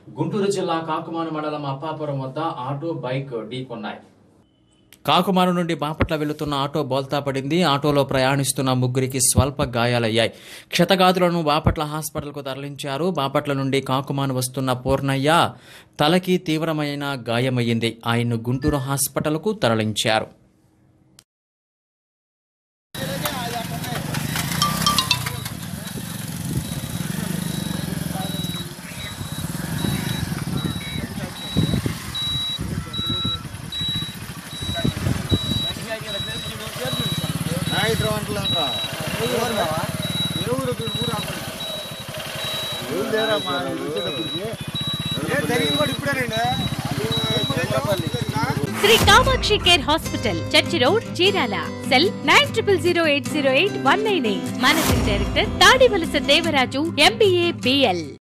గుంటూరు జిల్లా కాకుమాను మండలం అప్పాపురం వద్ద ఆటో బైక్ ఢీకొన్నాయి కాకుమాను నుండి బాపట్ల వెళుతున్న ఆటో బోల్తా పడింది ఆటోలో ప్రయాణిస్తున్న ముగ్గురికి స్వల్ప గాయాలయ్యాయి క్షతగాతులను బాపట్ల హాస్పిటల్కు తరలించారు బాపట్ల నుండి కాకుమాను వస్తున్న పూర్ణయ్య తలకి తీవ్రమైన గాయమయ్యింది ఆయన్ను గుంటూరు హాస్పిటల్కు తరలించారు నాయకుడు అంటున్నారా ఏ ఊరు ఊరు ఎవరు లేరా మా జరిగింది కూడా ఇప్పుడేనండి Shri Kamakshi care hospital church road Chirala cell nine triple zero eight zero eight one nine eight managing director Tadivalasa Devaraju MBA BL